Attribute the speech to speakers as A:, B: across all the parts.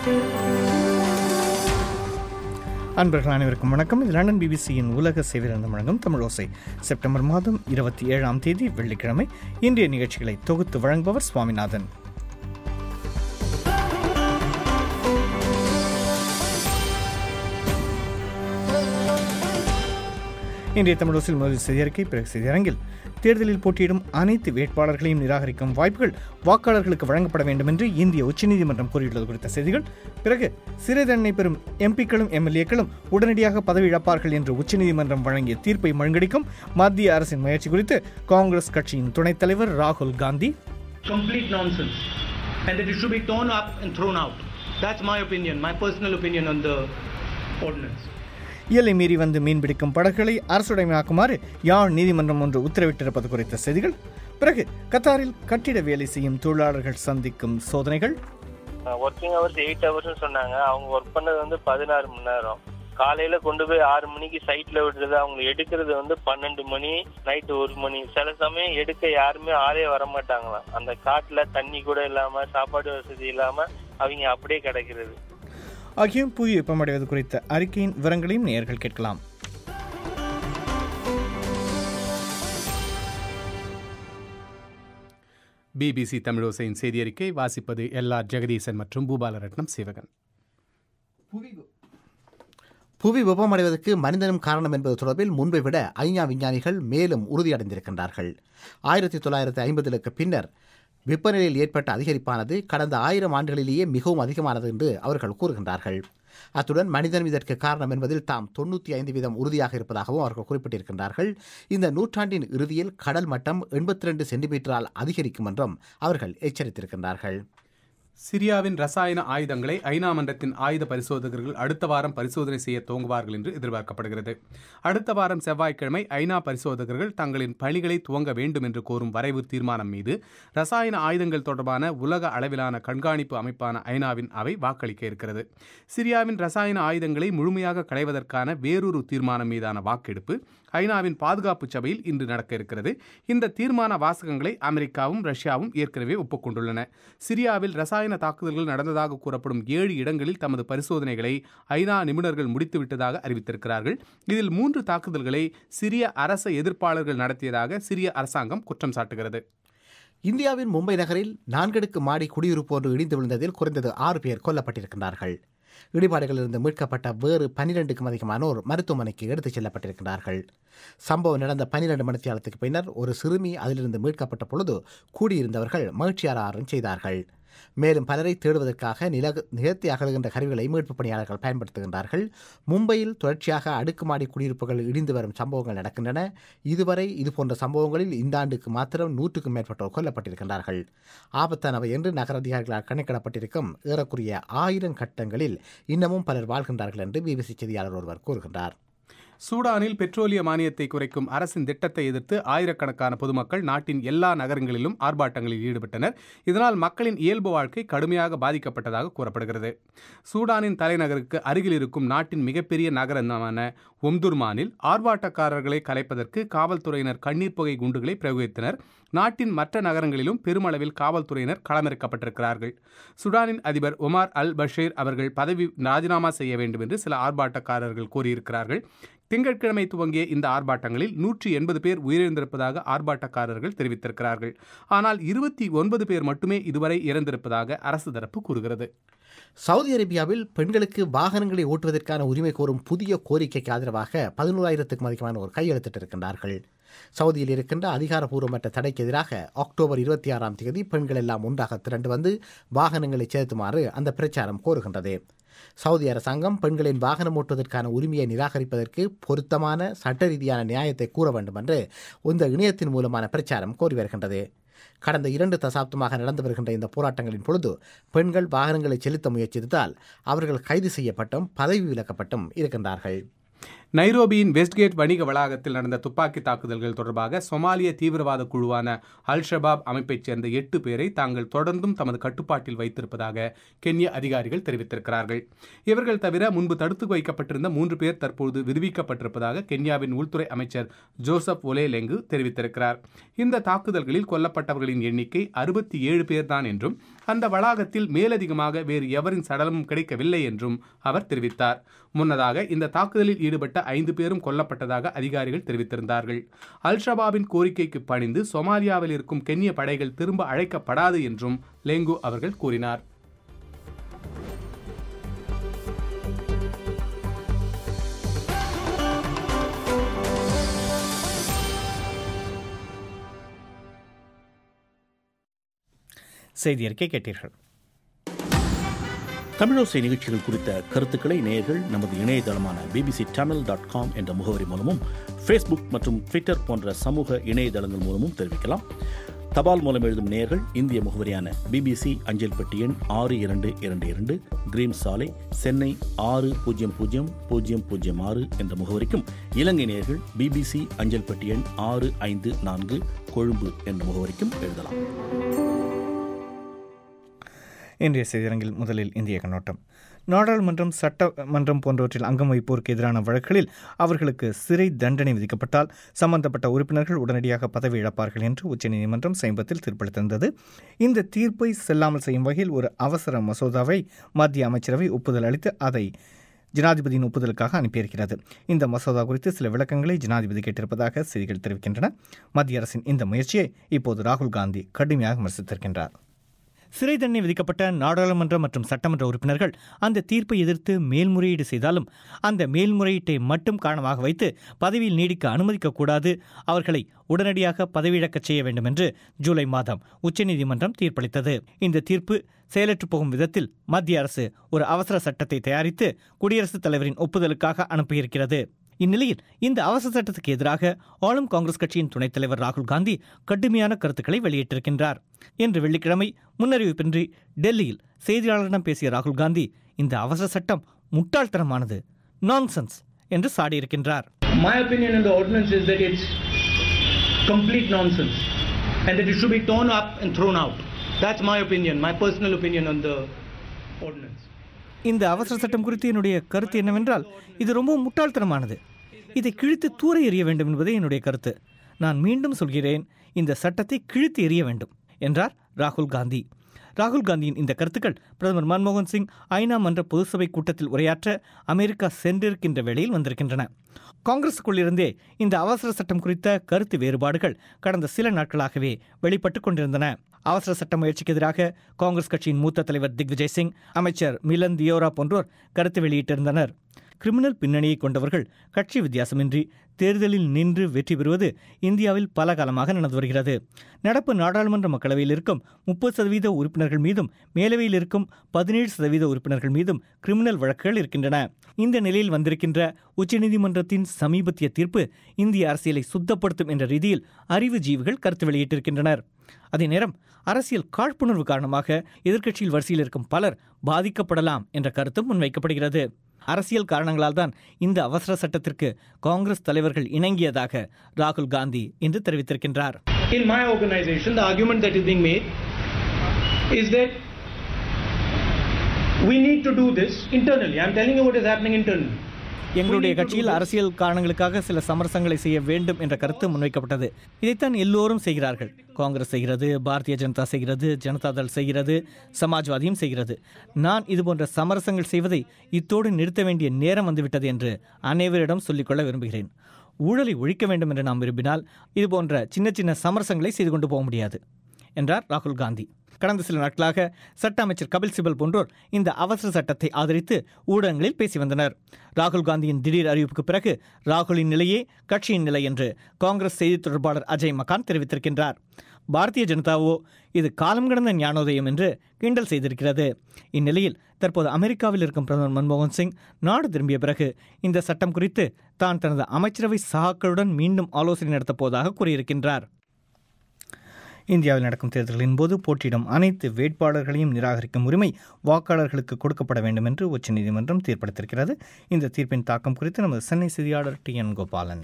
A: அன்பர்கள் அனைவருக்கும் வணக்கம் இது லண்டன் பிபிசியின் உலக சேவையிலிருந்து வழங்கும் தமிழோசை செப்டம்பர் மாதம் இருபத்தி ஏழாம் தேதி வெள்ளிக்கிழமை இன்றைய நிகழ்ச்சிகளை தொகுத்து வழங்குபவர் சுவாமிநாதன் இன்றைய தமிழோசில் முதல் செய்தியறிக்கை பிறகு செய்தியரங்கில் தேர்தலில் போட்டியிடும் அனைத்து வேட்பாளர்களையும் நிராகரிக்கும் வாய்ப்புகள் வாக்காளர்களுக்கு வழங்கப்பட வேண்டும் என்று இந்திய உச்சநீதிமன்றம் கூறியுள்ளது குறித்த செய்திகள் பிறகு சிறை தண்டனை பெறும் எம்பிக்களும் எம்எல்ஏக்களும் உடனடியாக பதவி இழப்பார்கள் என்று உச்சநீதிமன்றம் வழங்கிய தீர்ப்பை மழுங்கடிக்கும் மத்திய அரசின் முயற்சி குறித்து காங்கிரஸ் கட்சியின் துணைத் தலைவர் ராகுல் Gandhi
B: complete nonsense and that it should be torn up and thrown out. That's my opinion, my personal opinion on the ordinance.
A: எல்லை மீறி வந்து மீன்பிடிக்கும் படகுகளை அரசுடைமையாக்குமாறு யாழ் நீதிமன்றம் ஒன்று உத்தரவிட்டிருப்பது குறித்த செய்திகள் பிறகு கத்தாரில் கட்டிட வேலை செய்யும் தொழிலாளர்கள் சந்திக்கும் சோதனைகள்
C: ஒர்க்கிங் ஹவர்ஸ் எயிட் ஹவர்ஸ்னு சொன்னாங்க அவங்க ஒர்க் பண்ணது வந்து பதினாறு மணி நேரம் காலையில கொண்டு போய் ஆறு மணிக்கு சைட்ல விடுறது அவங்க எடுக்கிறது வந்து பன்னெண்டு மணி நைட்டு ஒரு மணி சில சமயம் எடுக்க யாருமே ஆளே வர மாட்டாங்களாம் அந்த காட்டுல தண்ணி கூட இல்லாம சாப்பாடு வசதி இல்லாம அவங்க அப்படியே கிடக்கிறது
A: ஆகியும் புவி வெப்பமடைவது குறித்த அறிக்கையின் விவரங்களையும் நேயர்கள் கேட்கலாம்
D: பிபிசி தமிழோசையின் செய்தியறிக்கை வாசிப்பது எல் ஆர் ஜெகதீசன் மற்றும் பூபாலரட்னம் சிவகன்
E: புவி வெப்பமடைவதற்கு மனிதனும் காரணம் என்பது தொடர்பில் முன்பை விட ஐநா விஞ்ஞானிகள் மேலும் உறுதியடைந்திருக்கின்றார்கள் ஆயிரத்தி தொள்ளாயிரத்தி ஐம்பதுகளுக்கு பின்னர் வெப்பநிலையில் ஏற்பட்ட அதிகரிப்பானது கடந்த ஆயிரம் ஆண்டுகளிலேயே மிகவும் அதிகமானது என்று அவர்கள் கூறுகின்றார்கள் அத்துடன் மனிதன் இதற்கு காரணம் என்பதில் தாம் தொண்ணூற்றி ஐந்து வீதம் உறுதியாக இருப்பதாகவும் அவர்கள் குறிப்பிட்டிருக்கின்றார்கள் இந்த நூற்றாண்டின் இறுதியில் கடல் மட்டம் எண்பத்தி ரெண்டு சென்டிமீட்டரால் அதிகரிக்கும் என்றும் அவர்கள் எச்சரித்திருக்கின்றார்கள்
D: சிரியாவின் ரசாயன ஆயுதங்களை ஐநா மன்றத்தின் ஆயுத பரிசோதகர்கள் அடுத்த வாரம் பரிசோதனை செய்ய துவங்குவார்கள் என்று எதிர்பார்க்கப்படுகிறது அடுத்த வாரம் செவ்வாய்க்கிழமை ஐநா பரிசோதகர்கள் தங்களின் பணிகளை துவங்க வேண்டும் என்று கோரும் வரைவு தீர்மானம் மீது ரசாயன ஆயுதங்கள் தொடர்பான உலக அளவிலான கண்காணிப்பு அமைப்பான ஐநாவின் அவை வாக்களிக்க இருக்கிறது சிரியாவின் ரசாயன ஆயுதங்களை முழுமையாக களைவதற்கான வேறொரு தீர்மானம் மீதான வாக்கெடுப்பு ஐநாவின் பாதுகாப்பு சபையில் இன்று நடக்க இருக்கிறது இந்த தீர்மான வாசகங்களை அமெரிக்காவும் ரஷ்யாவும் ஏற்கனவே ஒப்புக்கொண்டுள்ளன சிரியாவில் ரசாயன தாக்குதல்கள் நடந்ததாக கூறப்படும் ஏழு இடங்களில் தமது பரிசோதனைகளை ஐநா நிபுணர்கள் முடித்துவிட்டதாக அறிவித்திருக்கிறார்கள் இதில் மூன்று தாக்குதல்களை சிரிய அரச எதிர்ப்பாளர்கள் நடத்தியதாக சிரிய அரசாங்கம் குற்றம் சாட்டுகிறது
E: இந்தியாவின் மும்பை நகரில் நான்கடுக்கு மாடி குடியிருப்பு ஒன்று இடிந்து விழுந்ததில் குறைந்தது ஆறு பேர் கொல்லப்பட்டிருக்கிறார்கள் இடிபாடுகளிலிருந்து மீட்கப்பட்ட வேறு பனிரெண்டுக்கும் அதிகமானோர் மருத்துவமனைக்கு எடுத்துச் செல்லப்பட்டிருக்கிறார்கள் சம்பவம் நடந்த பனிரெண்டு மணித்தியாலத்துக்கு பின்னர் ஒரு சிறுமி அதிலிருந்து மீட்கப்பட்ட பொழுது கூடியிருந்தவர்கள் மகிழ்ச்சியாரம் செய்தார்கள் மேலும் பலரை தேடுவதற்காக நில நிலத்தை அகழுகின்ற கருவிகளை மீட்பு பணியாளர்கள் பயன்படுத்துகின்றார்கள் மும்பையில் தொடர்ச்சியாக அடுக்குமாடி குடியிருப்புகள் இடிந்து வரும் சம்பவங்கள் நடக்கின்றன இதுவரை இதுபோன்ற சம்பவங்களில் இந்த ஆண்டுக்கு மாத்திரம் நூற்றுக்கும் மேற்பட்டோர் கொல்லப்பட்டிருக்கின்றார்கள் ஆபத்தானவை என்று நகர அதிகாரிகளால் கணக்கிடப்பட்டிருக்கும் ஏறக்குறைய ஆயிரம் கட்டங்களில் இன்னமும் பலர் வாழ்கின்றார்கள் என்று பிபிசி செய்தியாளர் ஒருவர் கூறுகின்றார்
D: சூடானில் பெட்ரோலிய மானியத்தை குறைக்கும் அரசின் திட்டத்தை எதிர்த்து ஆயிரக்கணக்கான பொதுமக்கள் நாட்டின் எல்லா நகரங்களிலும் ஆர்ப்பாட்டங்களில் ஈடுபட்டனர் இதனால் மக்களின் இயல்பு வாழ்க்கை கடுமையாக பாதிக்கப்பட்டதாக கூறப்படுகிறது சூடானின் தலைநகருக்கு அருகில் இருக்கும் நாட்டின் மிகப்பெரிய நகரமான ஒம்துர்மானில் ஆர்ப்பாட்டக்காரர்களை கலைப்பதற்கு காவல்துறையினர் கண்ணீர் புகை குண்டுகளை பிரயோகித்தனர் நாட்டின் மற்ற நகரங்களிலும் பெருமளவில் காவல்துறையினர் களமிறக்கப்பட்டிருக்கிறார்கள் சுடானின் அதிபர் ஒமார் அல் பஷீர் அவர்கள் பதவி ராஜினாமா செய்ய வேண்டும் என்று சில ஆர்ப்பாட்டக்காரர்கள் கூறியிருக்கிறார்கள் திங்கட்கிழமை துவங்கிய இந்த ஆர்ப்பாட்டங்களில் நூற்றி எண்பது பேர் உயிரிழந்திருப்பதாக ஆர்ப்பாட்டக்காரர்கள் தெரிவித்திருக்கிறார்கள் ஆனால் இருபத்தி ஒன்பது பேர் மட்டுமே இதுவரை இறந்திருப்பதாக அரசு தரப்பு கூறுகிறது
E: சவுதி அரேபியாவில் பெண்களுக்கு வாகனங்களை ஓட்டுவதற்கான உரிமை கோரும் புதிய கோரிக்கைக்கு ஆதரவாக பதினோராயிரத்துக்கும் அதிகமானோர் கையெழுத்திட்டிருக்கின்றார்கள் சவுதியில் இருக்கின்ற அதிகாரப்பூர்வமற்ற தடைக்கு எதிராக அக்டோபர் இருபத்தி ஆறாம் தேதி பெண்கள் எல்லாம் ஒன்றாக திரண்டு வந்து வாகனங்களை செலுத்துமாறு அந்த பிரச்சாரம் கோருகின்றது சவுதி அரசாங்கம் பெண்களின் வாகனம் ஓட்டுவதற்கான உரிமையை நிராகரிப்பதற்கு பொருத்தமான சட்ட ரீதியான நியாயத்தை கூற வேண்டும் என்று இந்த இணையத்தின் மூலமான பிரச்சாரம் கோரி வருகின்றது கடந்த இரண்டு தசாப்தமாக நடந்து வருகின்ற இந்த போராட்டங்களின் பொழுது பெண்கள் வாகனங்களை செலுத்த முயற்சித்ததால் அவர்கள் கைது செய்யப்பட்டும் பதவி விலக்கப்பட்டும் இருக்கின்றார்கள்
D: நைரோபியின் வெஸ்ட்கேட் வணிக வளாகத்தில் நடந்த துப்பாக்கி தாக்குதல்கள் தொடர்பாக சொமாலிய தீவிரவாத குழுவான அல் ஷபாப் அமைப்பைச் சேர்ந்த எட்டு பேரை தாங்கள் தொடர்ந்தும் தமது கட்டுப்பாட்டில் வைத்திருப்பதாக கென்ய அதிகாரிகள் தெரிவித்திருக்கிறார்கள் இவர்கள் தவிர முன்பு தடுத்து வைக்கப்பட்டிருந்த மூன்று பேர் தற்போது விடுவிக்கப்பட்டிருப்பதாக கென்யாவின் உள்துறை அமைச்சர் ஜோசப் ஒலேலெங்கு தெரிவித்திருக்கிறார் இந்த தாக்குதல்களில் கொல்லப்பட்டவர்களின் எண்ணிக்கை அறுபத்தி ஏழு பேர்தான் என்றும் அந்த வளாகத்தில் மேலதிகமாக வேறு எவரின் சடலமும் கிடைக்கவில்லை என்றும் அவர் தெரிவித்தார் முன்னதாக இந்த தாக்குதலில் ஈடுபட்ட ஐந்து பேரும் கொல்லப்பட்டதாக அதிகாரிகள் தெரிவித்திருந்தார்கள் அல் ஷபாபின் கோரிக்கைக்கு பணிந்து சொமாலியாவில் இருக்கும் கென்ய படைகள் திரும்ப அழைக்கப்படாது என்றும் லெங்கு அவர்கள் கூறினார்
A: செய்தி அறிக்கை கேட்டீர்கள்
F: தமிழோசை நிகழ்ச்சிகள் குறித்த கருத்துக்களை நேயர்கள் நமது இணையதளமான பிபிசி தமிழ் டாட் காம் என்ற முகவரி மூலமும் ஃபேஸ்புக் மற்றும் ட்விட்டர் போன்ற சமூக இணையதளங்கள் மூலமும் தெரிவிக்கலாம் தபால் மூலம் எழுதும் நேயர்கள் இந்திய முகவரியான பிபிசி அஞ்சல் பெட்டி எண் ஆறு இரண்டு இரண்டு இரண்டு கிரீம் சாலை சென்னை ஆறு பூஜ்ஜியம் பூஜ்ஜியம் பூஜ்ஜியம் பூஜ்ஜியம் ஆறு என்ற முகவரிக்கும் இலங்கை நேயர்கள் பிபிசி அஞ்சல் பெட்டி எண் ஆறு ஐந்து நான்கு கொழும்பு என்ற முகவரிக்கும் எழுதலாம்
A: இன்றைய செய்தியரங்கில் முதலில் இந்திய கண்ணோட்டம் நாடாளுமன்றம் சட்டமன்றம் போன்றவற்றில் அங்கம் வைப்போருக்கு எதிரான வழக்குகளில் அவர்களுக்கு சிறை தண்டனை விதிக்கப்பட்டால் சம்பந்தப்பட்ட உறுப்பினர்கள் உடனடியாக பதவி இழப்பார்கள் என்று உச்சநீதிமன்றம் சமீபத்தில் தீர்ப்பளித்திருந்தது இந்த தீர்ப்பை செல்லாமல் செய்யும் வகையில் ஒரு அவசர மசோதாவை மத்திய அமைச்சரவை ஒப்புதல் அளித்து அதை ஜனாதிபதியின் ஒப்புதலுக்காக அனுப்பியிருக்கிறது இந்த மசோதா குறித்து சில விளக்கங்களை ஜனாதிபதி கேட்டிருப்பதாக செய்திகள் தெரிவிக்கின்றன மத்திய அரசின் இந்த முயற்சியை இப்போது ராகுல் காந்தி கடுமையாக விமர்சித்திருக்கின்றார் சிறை தண்டனை விதிக்கப்பட்ட நாடாளுமன்ற மற்றும் சட்டமன்ற உறுப்பினர்கள் அந்த தீர்ப்பை எதிர்த்து மேல்முறையீடு செய்தாலும் அந்த மேல்முறையீட்டை மட்டும் காரணமாக வைத்து பதவியில் நீடிக்க அனுமதிக்கக்கூடாது அவர்களை உடனடியாக பதவியிழக்கச் செய்ய வேண்டும் என்று ஜூலை மாதம் உச்சநீதிமன்றம் தீர்ப்பளித்தது இந்த தீர்ப்பு செயலற்று போகும் விதத்தில் மத்திய அரசு ஒரு அவசர சட்டத்தை தயாரித்து குடியரசுத் தலைவரின் ஒப்புதலுக்காக அனுப்பியிருக்கிறது இந்நிலையில் இந்த அவசர சட்டத்துக்கு எதிராக ஆளும் காங்கிரஸ் கட்சியின் துணைத் தலைவர் ராகுல் காந்தி கடுமையான கருத்துக்களை வெளியிட்டிருக்கின்றார் இன்று வெள்ளிக்கிழமை முன்னறிவிப்பின்றி டெல்லியில் செய்தியாளரிடம் பேசிய ராகுல் காந்தி இந்த அவசர சட்டம் முட்டாள்தனமானது நான்சென்ஸ் என்று சாடியிருக்கின்றார்
B: My opinion on the ordinance is that it's complete nonsense and that it should be torn up and thrown out. That's my opinion, my personal opinion on the ordinance.
A: இந்த அவசர சட்டம் குறித்து என்னுடைய கருத்து என்னவென்றால் இது ரொம்ப முட்டாள்தனமானது இதை கிழித்து தூர எறிய வேண்டும் என்பதே என்னுடைய கருத்து நான் மீண்டும் சொல்கிறேன் இந்த சட்டத்தை கிழித்து எறிய வேண்டும் என்றார் ராகுல் காந்தி ராகுல் காந்தியின் இந்த கருத்துக்கள் பிரதமர் மன்மோகன் சிங் ஐநா மன்ற பொதுசபை கூட்டத்தில் உரையாற்ற அமெரிக்கா சென்றிருக்கின்ற வேளையில் வந்திருக்கின்றன காங்கிரசுக்குள்ளிருந்தே இந்த அவசர சட்டம் குறித்த கருத்து வேறுபாடுகள் கடந்த சில நாட்களாகவே வெளிப்பட்டு கொண்டிருந்தன அவசர சட்ட முயற்சிக்கு எதிராக காங்கிரஸ் கட்சியின் மூத்த தலைவர் திக்விஜய் சிங் அமைச்சர் மிலன் தியோரா போன்றோர் கருத்து வெளியிட்டிருந்தனர் கிரிமினல் பின்னணியை கொண்டவர்கள் கட்சி வித்தியாசமின்றி தேர்தலில் நின்று வெற்றி பெறுவது இந்தியாவில் பல காலமாக நடந்து வருகிறது நடப்பு நாடாளுமன்ற மக்களவையில் இருக்கும் முப்பது சதவீத உறுப்பினர்கள் மீதும் மேலவையில் இருக்கும் பதினேழு சதவீத உறுப்பினர்கள் மீதும் கிரிமினல் வழக்குகள் இருக்கின்றன இந்த நிலையில் வந்திருக்கின்ற உச்சநீதிமன்றத்தின் சமீபத்திய தீர்ப்பு இந்திய அரசியலை சுத்தப்படுத்தும் என்ற ரீதியில் அறிவு ஜீவிகள் கருத்து வெளியிட்டிருக்கின்றனர் அதே நேரம் அரசியல் காழ்ப்புணர்வு காரணமாக எதிர்க்கட்சியில் வரிசையில் இருக்கும் பலர் பாதிக்கப்படலாம் என்ற கருத்தும் முன்வைக்கப்படுகிறது அரசியல் காரணங்களால் தான் இந்த அவசர சட்டத்திற்கு காங்கிரஸ் தலைவர்கள் இணங்கியதாக ராகுல் காந்தி இன்று தெரிவித்திருக்கின்றார்
B: In my organization, the argument that is being made is that we need to do this internally. I'm telling you what is happening internally.
A: எங்களுடைய கட்சியில் அரசியல் காரணங்களுக்காக சில சமரசங்களை செய்ய வேண்டும் என்ற கருத்து முன்வைக்கப்பட்டது இதைத்தான் எல்லோரும் செய்கிறார்கள் காங்கிரஸ் செய்கிறது பாரதிய ஜனதா செய்கிறது ஜனதாதள் செய்கிறது சமாஜ்வாதியும் செய்கிறது நான் இதுபோன்ற சமரசங்கள் செய்வதை இத்தோடு நிறுத்த வேண்டிய நேரம் வந்துவிட்டது என்று அனைவரிடம் சொல்லிக்கொள்ள விரும்புகிறேன் ஊழலை ஒழிக்க வேண்டும் என்று நாம் விரும்பினால் இதுபோன்ற சின்ன சின்ன சமரசங்களை செய்து கொண்டு போக முடியாது என்றார் ராகுல் காந்தி கடந்த சில நாட்களாக சட்ட அமைச்சர் கபில் சிபல் போன்றோர் இந்த அவசர சட்டத்தை ஆதரித்து ஊடகங்களில் பேசி வந்தனர் ராகுல் காந்தியின் திடீர் அறிவிப்புக்கு பிறகு ராகுலின் நிலையே கட்சியின் நிலை என்று காங்கிரஸ் செய்தி தொடர்பாளர் அஜய் மகான் தெரிவித்திருக்கின்றார் பாரதிய ஜனதாவோ இது காலம் கடந்த ஞானோதயம் என்று கிண்டல் செய்திருக்கிறது இந்நிலையில் தற்போது அமெரிக்காவில் இருக்கும் பிரதமர் மன்மோகன் சிங் நாடு திரும்பிய பிறகு இந்த சட்டம் குறித்து தான் தனது அமைச்சரவை சகாக்களுடன் மீண்டும் ஆலோசனை நடத்தப் போவதாக கூறியிருக்கின்றார் இந்தியாவில் நடக்கும் தேர்தல்களின் போது போட்டியிடும் அனைத்து வேட்பாளர்களையும் நிராகரிக்கும் உரிமை வாக்காளர்களுக்கு கொடுக்கப்பட வேண்டும் என்று உச்சநீதிமன்றம் தீர்ப்பளித்திருக்கிறது இந்த தீர்ப்பின் தாக்கம் குறித்து நமது சென்னை செய்தியாளர் டி என் கோபாலன்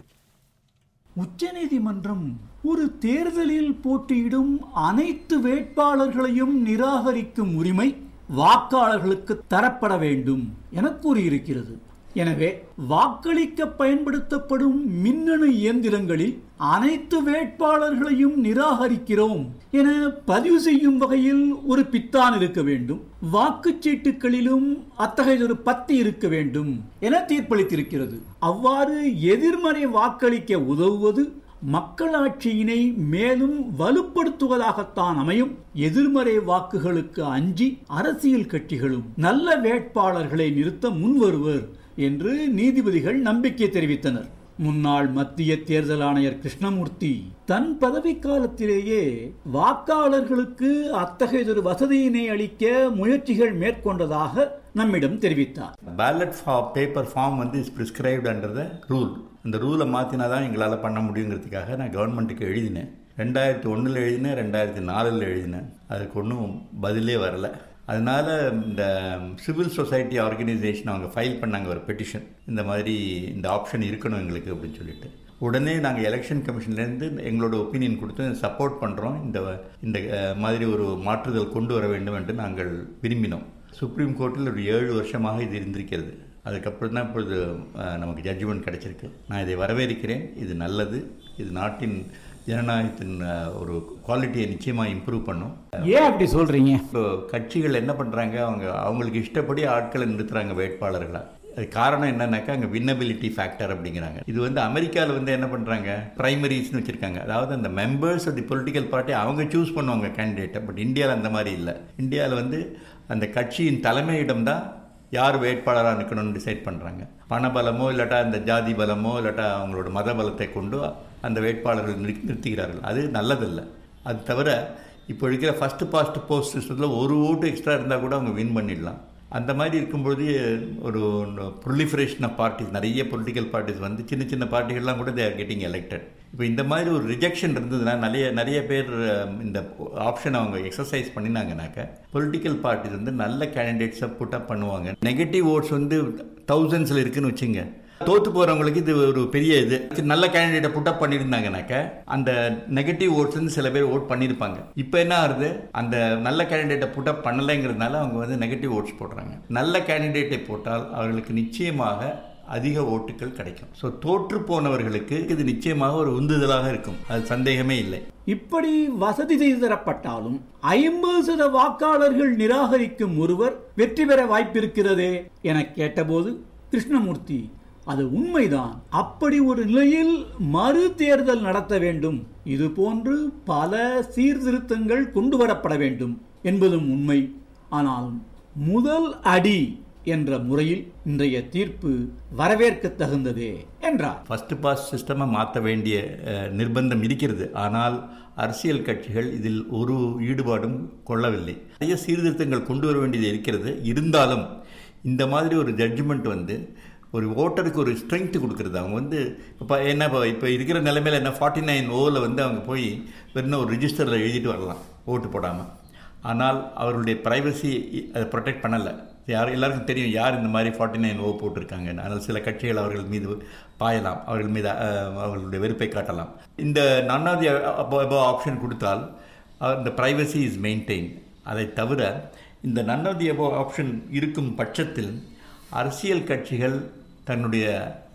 G: உச்சநீதிமன்றம் ஒரு தேர்தலில் போட்டியிடும் அனைத்து வேட்பாளர்களையும் நிராகரிக்கும் உரிமை வாக்காளர்களுக்கு தரப்பட வேண்டும் என கூறியிருக்கிறது எனவே வாக்களிக்க பயன்படுத்தப்படும் மின்னணு இயந்திரங்களில் அனைத்து வேட்பாளர்களையும் நிராகரிக்கிறோம் என பதிவு செய்யும் வகையில் ஒரு பித்தான் இருக்க வேண்டும் வாக்குச்சீட்டுகளிலும் அத்தகையதொரு பத்தி இருக்க வேண்டும் என தீர்ப்பளித்திருக்கிறது அவ்வாறு எதிர்மறை வாக்களிக்க உதவுவது மக்களாட்சியினை மேலும் வலுப்படுத்துவதாகத்தான் அமையும் எதிர்மறை வாக்குகளுக்கு அஞ்சி அரசியல் கட்சிகளும் நல்ல வேட்பாளர்களை நிறுத்த முன்வருவர் என்று நீதிபதிகள் நம்பிக்கை தெரிவித்தனர் முன்னாள் மத்திய தேர்தல் ஆணையர் கிருஷ்ணமூர்த்தி தன் பதவி காலத்திலேயே வாக்காளர்களுக்கு அத்தகையதொரு வசதியினை அளிக்க முயற்சிகள் மேற்கொண்டதாக நம்மிடம் தெரிவித்தார்
H: பேலட் பேப்பர் ஃபார்ம் வந்து is prescribed under the rule அந்த ரூலை மாற்றினா தான் எங்களால் பண்ண முடியுங்கிறதுக்காக நான் கவர்மெண்ட்டுக்கு எழுதினேன் ரெண்டாயிரத்தி ஒன்றில் எழுதினேன் ரெண்டாயிரத்தி நாலில் எழுதினேன் அதுக்கு ஒன்றும் பதிலே வரல அதனால இந்த சிவில் சொசைட்டி ஆர்கனைசேஷன் அவங்க ஃபைல் பண்ணாங்க ஒரு பெட்டிஷன் இந்த மாதிரி இந்த ஆப்ஷன் இருக்கணும் எங்களுக்கு அப்படின்னு சொல்லிட்டு உடனே நாங்கள் எலெக்ஷன் கமிஷன்லேருந்து எங்களோட ஒப்பீனியன் கொடுத்து சப்போர்ட் பண்ணுறோம் இந்த இந்த அஹ், மாதிரி ஒரு மாற்றுதல் கொண்டு வர வேண்டும் என்று நாங்கள் விரும்பினோம் சுப்ரீம் கோர்ட்டில் ஒரு ஏழு வருஷமாக இது இருந்திருக்கிறது அதுக்கப்புறம் தான் இப்பொழுது அஹ், நமக்கு ஜட்ஜ்மெண்ட் கிடைச்சிருக்கு நான் இதை வரவேற்கிறேன் இது நல்லது இது நாட்டின் ஜனநாயகத்தின் அஹ், ஒரு குவாலிட்டியை நிச்சயமாக இம்ப்ரூவ் பண்ணும்
G: ஏன் அப்படி சொல்றீங்க
H: இப்போ கட்சிகள் என்ன பண்ணுறாங்க அவங்க அவங்களுக்கு இஷ்டப்படி ஆட்களை நிறுத்துறாங்க வேட்பாளர்களாக அது காரணம் என்னன்னாக்கா அங்கே வின்னபிலிட்டி ஃபேக்டர் அப்படிங்கிறாங்க இது வந்து அமெரிக்காவில் வந்து என்ன பண்ணுறாங்க பிரைமரிஸ்னு வச்சுருக்காங்க அதாவது அந்த members of the political party அவங்க சூஸ் பண்ணுவாங்க கேண்டிடேட்டை பட் இந்தியாவில் அந்த மாதிரி இல்லை இந்தியாவில் வந்து அந்த கட்சியின் தலைமையிடம் தான் யார் வேட்பாளராக நிற்கணும்னு டிசைட் பண்ணுறாங்க பணபலமோ இல்லாட்டா அந்த ஜாதி பலமோ இல்லாட்டா அவங்களோட மத பலத்தை கொண்டு அந்த வேட்பாளர்கள் நிறு- நிறுத்துகிறார்கள் அது நல்லதில்லை அது தவிர இப்போ இருக்கிற ஃபஸ்ட்டு பாஸ்ட் போஸ்ட் சிஸ்டத்தில் ஒரு ஓட்டு எக்ஸ்ட்ரா இருந்தால் கூட அவங்க வின் பண்ணிடலாம் அந்த மாதிரி இருக்கும்பொழுது ஒரு ப்ரொலிஃபரேஷன் ஆஃப் பார்ட்டிஸ் நிறைய பொலிட்டிக்கல் பார்ட்டிஸ் வந்து சின்ன சின்ன பார்ட்டிகள்லாம் கூட தேர் கெட்டிங் எலெக்டட் இப்போ இந்த மாதிரி ஒரு ரிஜெக்ஷன் இருந்ததுன்னா நிறைய நிறைய பேர் அஹ், இந்த ஆப்ஷன் அவங்க எக்ஸசைஸ் பண்ணினாங்கனாக்க பொலிட்டிக்கல் பார்ட்டிஸ் வந்து நல்ல கேண்டிடேட்ஸை புட் அப் பண்ணுவாங்க நெகட்டிவ் ஓட்ஸ் வந்து தௌசண்ட்ஸில் இருக்குன்னு வச்சுங்க தோத்து போறவங்களுக்கு இது ஒரு பெரிய இது நல்ல கேண்டிடேட்டை புட்டப் பண்ணியிருந்தாங்கனாக்க அந்த நெகட்டிவ் ஓட்ஸ் வந்து சில பேர் ஓட் பண்ணியிருப்பாங்க இப்போ என்ன ஆகுது அந்த நல்ல கேண்டிடேட்டை புட்டப் பண்ணலைங்கிறதுனால அவங்க வந்து நெகட்டிவ் ஓட்ஸ் போடுறாங்க நல்ல கேண்டிடேட்டை போட்டால் அவர்களுக்கு நிச்சயமாக அதிக ஓட்டுகள் கிடைக்கும் ஸோ தோற்று போனவர்களுக்கு இது நிச்சயமாக ஒரு உந்துதலாக இருக்கும் அது சந்தேகமே இல்லை
G: இப்படி வசதி செய்து தரப்பட்டாலும் ஐம்பது சத வாக்காளர்கள் நிராகரிக்கும் ஒருவர் வெற்றி பெற வாய்ப்பிருக்கிறதே என கேட்டபோது கிருஷ்ணமூர்த்தி அது உண்மைதான் அப்படி ஒரு நிலையில் மறு தேர்தல் நடத்த வேண்டும் இது போன்று பல சீர்திருத்தங்கள் கொண்டு வரப்பட வேண்டும் என்பதும் உண்மை ஆனாலும் முதல் அடி என்ற முறையில் இன்றைய தீர்ப்பு வரவேற்க தகுந்ததே என்றார்
H: ஃபர்ஸ்ட் பாஸ் சிஸ்டமை மாற்ற வேண்டிய அஹ், நிர்பந்தம் இருக்கிறது ஆனால் அரசியல் கட்சிகள் இதில் ஒரு ஈடுபாடும் கொள்ளவில்லை நிறைய சீர்திருத்தங்கள் கொண்டு வர வேண்டியது இருக்கிறது இருந்தாலும் இந்த மாதிரி ஒரு ஜட்ஜ்மெண்ட் வந்து ஒரு ஓட்டருக்கு ஒரு ஸ்ட்ரென்த் கொடுக்குறது அவங்க வந்து இப்போ என்ன இப்போ இப்போ இருக்கிற நிலைமையில் என்ன ஃபார்ட்டி நைன் ஓவில் வந்து அவங்க போய் வெறும் ஒரு ரிஜிஸ்டரில் எழுதிட்டு வரலாம் ஓட்டு போடாமல் ஆனால் அவர்களுடைய ப்ரைவசி அதை ப்ரொடெக்ட் பண்ணலை யார் எல்லாருக்கும் தெரியும் யார் இந்த மாதிரி ஃபார்ட்டி நைன் ஓ போட்டிருக்காங்கன்னு அதனால் சில கட்சிகள் அவர்கள் மீது பாயலாம் அவர்கள் மீது அஹ், அவர்களுடைய வெறுப்பை காட்டலாம் இந்த நன்னாவது ஆப்ஷன் கொடுத்தால் அஹ், இந்த ப்ரைவசி இஸ் மெயின்டைன் அதை தவிர இந்த none of the above option இருக்கும் பட்சத்தில் அரசியல் கட்சிகள் தன்னுடைய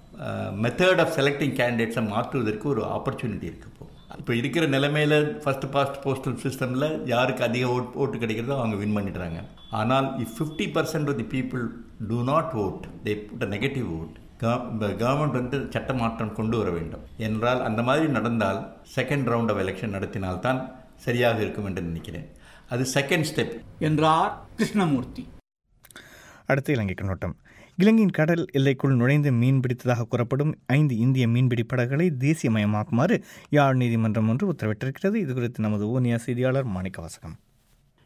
H: மெத்தட் ஆஃப் செலக்டிங் கேண்டிடேட்ஸை மாற்றுவதற்கு ஒரு ஆப்பர்ச்சுனிட்டி இருக்கு இப்போ இப்போ இருக்கிற நிலைமையில் ஃபர்ஸ்ட் பாஸ்ட் போஸ்டல் சிஸ்டமில் யாருக்கு அதிக ஓட் ஓட்டு கிடைக்கிறதோ அவங்க வின் பண்ணிடுறாங்க ஆனால் if fifty percent of the people do not vote they put a negative vote government வந்து சட்ட மாற்றம் கொண்டு வர வேண்டும் என்றால் அந்த மாதிரி நடந்தால் செகண்ட் ரவுண்ட் ஆஃப் எலெக்ஷன் நடத்தினால்தான் சரியாக இருக்கும் என்று நினைக்கிறேன் அது செகண்ட் ஸ்டெப்
G: என்றார் கிருஷ்ணமூர்த்தி
A: அடுத்து இலங்கை கண்ணோட்டம் இலங்கையின் கடல் எல்லைக்குள் நுழைந்து மீன் பிடித்ததாக கூறப்படும் ஐந்து இந்திய மீன்பிடி படகுகளை தேசியமயமாக்குமாறு யாழ் நீதிமன்றம் ஒன்று உத்தரவிட்டிருக்கிறது இது குறித்து நமது ஊனியா செய்தியாளர் மாணிக்க வாசகம்